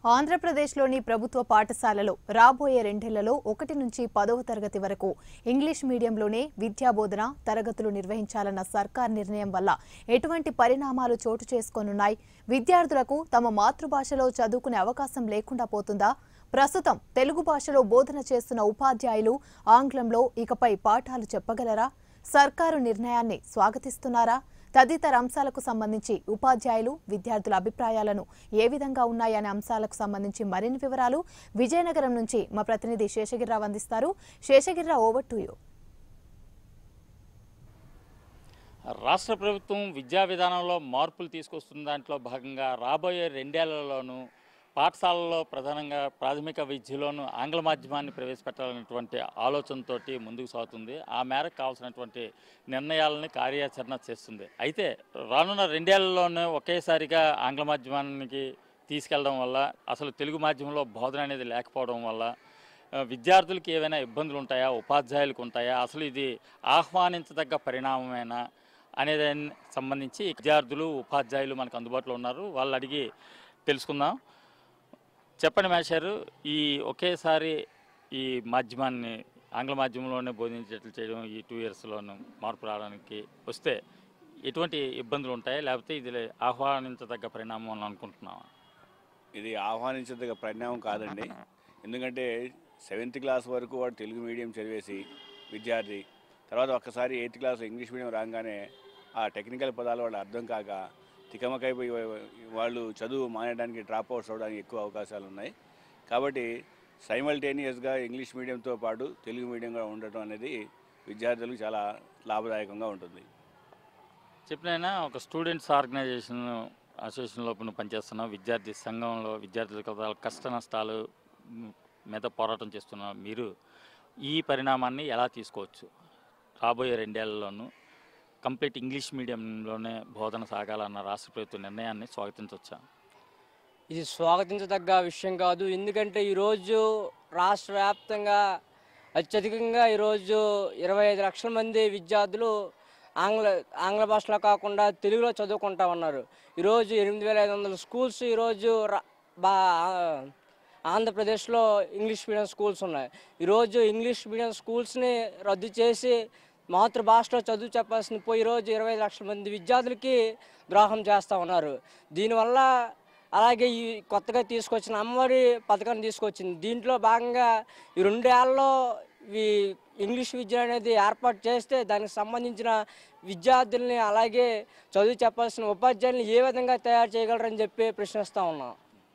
ఆంధ్రప్రదేశ్లోని ప్రభుత్వ పాఠశాలలో రాబోయే రెండేళ్లలో ఒకటి నుంచి పదవ తరగతి వరకు ఇంగ్లీష్ మీడియంలోనే విద్యాబోధన తరగతులు నిర్వహించాలన్న సర్కార్ నిర్ణయం వల్ల ఎటువంటి పరిణామాలు చోటు చేసుకోనున్నాయి విద్యార్థులకు తమ మాతృభాషలో చదువుకునే అవకాశం లేకుండా పోతుందా ప్రస్తుతం తెలుగు భాషలో బోధన చేస్తున్న ఉపాధ్యాయులు ఆంగ్లంలో ఇకపై పాఠాలు చెప్పగలరా సర్కారు నిర్ణయాన్ని స్వాగతిస్తున్నారా తదితర అంశాలకు సంబంధించి ఉపాధ్యాయులు విద్యార్థుల అభిప్రాయాలను ఏ విధంగా ఉన్నాయనే అంశాలకు సంబంధించి మరిన్ని వివరాలు విజయనగరం నుంచి మా ప్రతినిధి శేషగిరిరావు అందిస్తారు శేషగిరిరావు ఓవర్ టు యూ రాష్ట్ర ప్రభుత్వం విద్యా విధానంలో మార్పులు తీసుకొస్తున్న దాంట్లో భాగంగా రాబోయే రెండేళ్లలోనూ పాఠశాలల్లో ప్రధానంగా ప్రాథమిక విద్యలోనూ ఆంగ్ల మాధ్యమాన్ని ప్రవేశపెట్టాలనేటువంటి ఆలోచనతోటి ముందుకు సాగుతుంది ఆ మేరకు కావాల్సినటువంటి నిర్ణయాలని కార్యాచరణ చేస్తుంది అయితే రానున్న రెండేళ్లలోనే ఒకేసారిగా ఆంగ్ల మాధ్యమానికి తీసుకెళ్ళడం వల్ల అసలు తెలుగు మాధ్యమంలో బోధన అనేది లేకపోవడం వల్ల ఆ, విద్యార్థులకి ఏవైనా ఇబ్బందులు ఉంటాయా ఉపాధ్యాయులకు ఉంటాయా అసలు ఇది ఆహ్వానించదగ్గ పరిణామమేనా అనేది సంబంధించి విద్యార్థులు ఉపాధ్యాయులు మనకు అందుబాటులో ఉన్నారు వాళ్ళు అడిగి తెలుసుకుందాం చెప్పండి మేషారు ఈ ఒకేసారి ఈ మాధ్యమాన్ని ఆంగ్ల మాధ్యమంలోనే బోధించేట్లు చేయడం ఈ టూ ఇయర్స్లోనూ మార్పు రావడానికి వస్తే ఎటువంటి ఇబ్బందులు ఉంటాయా లేకపోతే ఇది ఆహ్వానించదగ్గ పరిణామం అని అనుకుంటున్నావా ఇది ఆహ్వానించదగ్గ పరిణామం కాదండి ఎందుకంటే సెవెంత్ క్లాస్ వరకు వాడు తెలుగు మీడియం చదివేసి విద్యార్థి తర్వాత ఒక్కసారి ఎయిత్ క్లాస్ ఇంగ్లీష్ మీడియం రాగానే ఆ టెక్నికల్ పదాలు వాళ్ళు అర్థం కాక తికమకైపోయి వాళ్ళు చదువు మానేయడానికి డ్రాప్ అవుట్స్ అవడానికి ఎక్కువ అవకాశాలు ఉన్నాయి కాబట్టి సైమల్టేనియస్గా ఇంగ్లీష్ మీడియంతో పాటు తెలుగు మీడియంగా ఉండటం అనేది విద్యార్థులకు చాలా లాభదాయకంగా ఉంటుంది చెప్పినైనా ఒక స్టూడెంట్స్ ఆర్గనైజేషన్ అసోసియేషన్లో నువ్వు పనిచేస్తున్నావు విద్యార్థి సంఘంలో విద్యార్థులకు వాళ్ళ కష్ట నష్టాలు మ్, మీద పోరాటం చేస్తున్నావు మీరు ఈ పరిణామాన్ని ఎలా తీసుకోవచ్చు రాబోయే రెండేళ్లలోనూ కంప్లీట్ ఇంగ్లీష్ మీడియంలోనే బోధన సాగాలన్న రాష్ట్ర ప్రభుత్వ నిర్ణయాన్ని స్వాగతించవచ్చా ఇది స్వాగతించదగ్గ విషయం కాదు ఎందుకంటే ఈరోజు రాష్ట్ర వ్యాప్తంగా అత్యధికంగా ఈరోజు ఇరవై ఐదు లక్షల మంది విద్యార్థులు ఆంగ్ల ఆంగ్ల భాషలో కాకుండా తెలుగులో చదువుకుంటా ఉన్నారు ఈరోజు ఎనిమిది వేల ఐదు వందల స్కూల్స్ ఈరోజు రా- బా ఆంధ్రప్రదేశ్లో ఇంగ్లీష్ మీడియం స్కూల్స్ ఉన్నాయి ఈరోజు ఇంగ్లీష్ మీడియం స్కూల్స్ని రద్దు చేసి మాతృభాషలో చదువు చెప్పాల్సిన పోయి ఈరోజు ఇరవై ఐదు లక్షల మంది విద్యార్థులకి ద్రోహం చేస్తూ ఉన్నారు దీనివల్ల అలాగే ఈ కొత్తగా తీసుకొచ్చిన అమ్మఒడి పథకాన్ని తీసుకొచ్చింది దీంట్లో భాగంగా ఈ రెండేళ్లలో ఈ ఇంగ్లీష్ విద్య అనేది ఏర్పాటు చేస్తే దానికి సంబంధించిన విద్యార్థుల్ని అలాగే చదువు చెప్పాల్సిన ఉపాధ్యాయుల్ని ఏ విధంగా తయారు చేయగలరని చెప్పి ప్రశ్నిస్తూ ఉన్నాం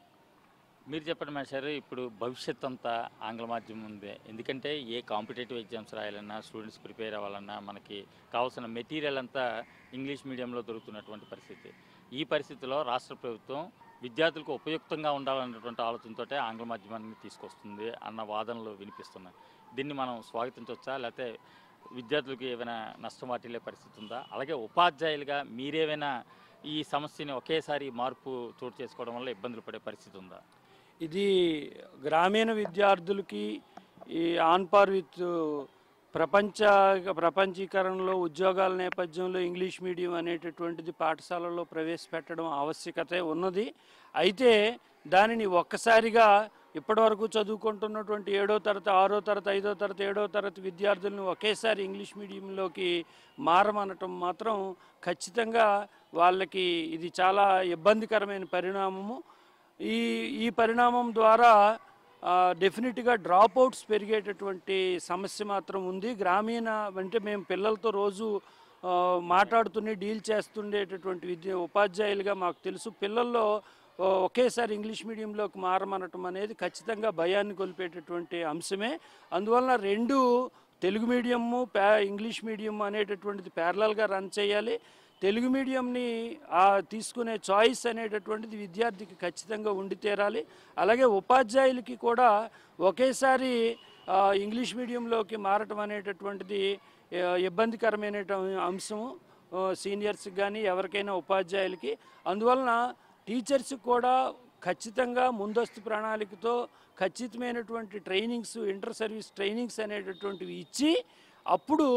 మీరు చెప్పండి మేషారు ఇప్పుడు భవిష్యత్ అంతా ఆంగ్ల మాధ్యమం ఉంది ఎందుకంటే ఏ కాంపిటేటివ్ ఎగ్జామ్స్ రాయాలన్నా స్టూడెంట్స్ ప్రిపేర్ అవ్వాలన్నా మనకి కావాల్సిన మెటీరియల్ అంతా ఇంగ్లీష్ మీడియంలో దొరుకుతున్నటువంటి పరిస్థితి ఈ పరిస్థితిలో రాష్ట్ర ప్రభుత్వం విద్యార్థులకు ఉపయుక్తంగా ఉండాలన్నటువంటి ఆలోచనతో ఆంగ్ల మాధ్యమాన్ని తీసుకొస్తుంది అన్న వాదనలు వినిపిస్తున్నాయి దీన్ని మనం స్వాగతించవచ్చా లేకపోతే విద్యార్థులకు ఏమైనా నష్టం వాటిల్లే పరిస్థితి ఉందా అలాగే ఉపాధ్యాయులుగా మీరేమైనా ఈ సమస్యని ఒకేసారి మార్పు చోటు చేసుకోవడం వల్ల ఇబ్బందులు పడే పరిస్థితి ఉందా ఇది గ్రామీణ విద్యార్థులకి ఈ ఆన్ పార్ విత్ ప్రపంచ ప్రపంచీకరణలో ఉద్యోగాల నేపథ్యంలో ఇంగ్లీష్ మీడియం అనేటటువంటిది పాఠశాలలో ప్రవేశపెట్టడం ఆవశ్యకత ఉన్నది అయితే దానిని ఒక్కసారిగా ఇప్పటివరకు చదువుకుంటున్నటువంటి ఏడో తరగతి ఆరో తరగతి ఐదో తరగతి ఏడో తరగతి విద్యార్థులను ఒకేసారి ఇంగ్లీష్ మీడియంలోకి మారమనటం మాత్రం ఖచ్చితంగా వాళ్ళకి ఇది చాలా ఇబ్బందికరమైన పరిణామము ఈ ఈ పరిణామం ద్వారా ఆ, డెఫినెట్గా డ్రాప్ అవుట్స్ పెరిగేటటువంటి సమస్య మాత్రం ఉంది గ్రామీణ అంటే మేము పిల్లలతో రోజు ఆ, మాట్లాడుతూనే డీల్ చేస్తుండేటటువంటి విద్య ఉపాధ్యాయులుగా మాకు తెలుసు పిల్లల్లో ఆ, ఒకేసారి ఇంగ్లీష్ మీడియంలోకి మారమనటం అనేది ఖచ్చితంగా భయాన్ని కొలిపేటటువంటి అంశమే అందువలన రెండు తెలుగు మీడియము ప్యా ఇంగ్లీష్ మీడియం అనేటటువంటిది ప్యారలల్గా రన్ చేయాలి తెలుగు మీడియంని ఆ తీసుకునే చాయిస్ అనేటటువంటిది విద్యార్థికి ఖచ్చితంగా ఉండి తీరాలి అలాగే ఉపాధ్యాయులకి కూడా ఒకేసారి ఆ, ఇంగ్లీష్ మీడియంలోకి మారటం అనేటటువంటిది ఆ, ఇబ్బందికరమైన అంశము ఆ, సీనియర్స్కి కానీ ఎవరికైనా ఉపాధ్యాయులకి అందువలన టీచర్స్ కూడా ఖచ్చితంగా ముందస్తు ప్రణాళికతో ఖచ్చితమైనటువంటి ట్రైనింగ్స్ ఇంటర్ సర్వీస్ ట్రైనింగ్స్ అనేటటువంటివి ఇచ్చి అప్పుడు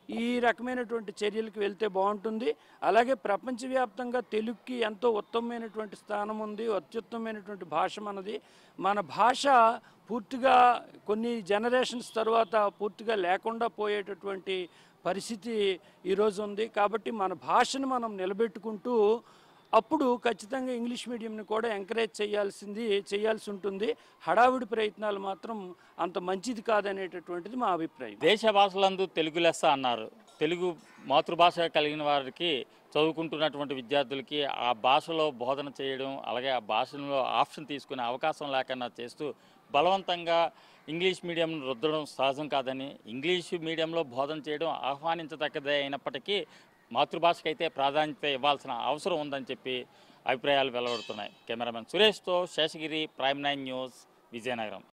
ఈ రకమైనటువంటి చర్యలకు వెళ్తే బాగుంటుంది అలాగే ప్రపంచవ్యాప్తంగా తెలుగుకి ఎంతో ఉత్తమమైనటువంటి స్థానం ఉంది అత్యుత్తమమైనటువంటి భాష మనది మన భాష పూర్తిగా కొన్ని జనరేషన్స్ తర్వాత పూర్తిగా లేకుండా పోయేటటువంటి పరిస్థితి ఈరోజు ఉంది కాబట్టి మన భాషను మనం నిలబెట్టుకుంటూ అప్పుడు ఖచ్చితంగా ఇంగ్లీష్ మీడియంని కూడా ఎంకరేజ్ చేయాల్సింది చేయాల్సి ఉంటుంది హడావిడి ప్రయత్నాలు మాత్రం అంత మంచిది కాదనేటటువంటిది మా అభిప్రాయం దేశ భాషలందు తెలుగు లెస్స అన్నారు తెలుగు మాతృభాష కలిగిన వారికి చదువుకుంటున్నటువంటి విద్యార్థులకి ఆ భాషలో బోధన చేయడం అలాగే ఆ భాషలో ఆప్షన్ తీసుకునే అవకాశం లేకుండా చేస్తూ బలవంతంగా ఇంగ్లీష్ మీడియం రుద్దడం సహజం కాదని ఇంగ్లీష్ మీడియంలో బోధన చేయడం ఆహ్వానించదగ్గదే అయినప్పటికీ మాతృభాషకైతే ప్రాధాన్యత ఇవ్వాల్సిన అవసరం ఉందని చెప్పి అభిప్రాయాలు వెలువడుతున్నాయి కెమెరామెన్ సురేష్తో Seshagiri prime nine news Vizianagaram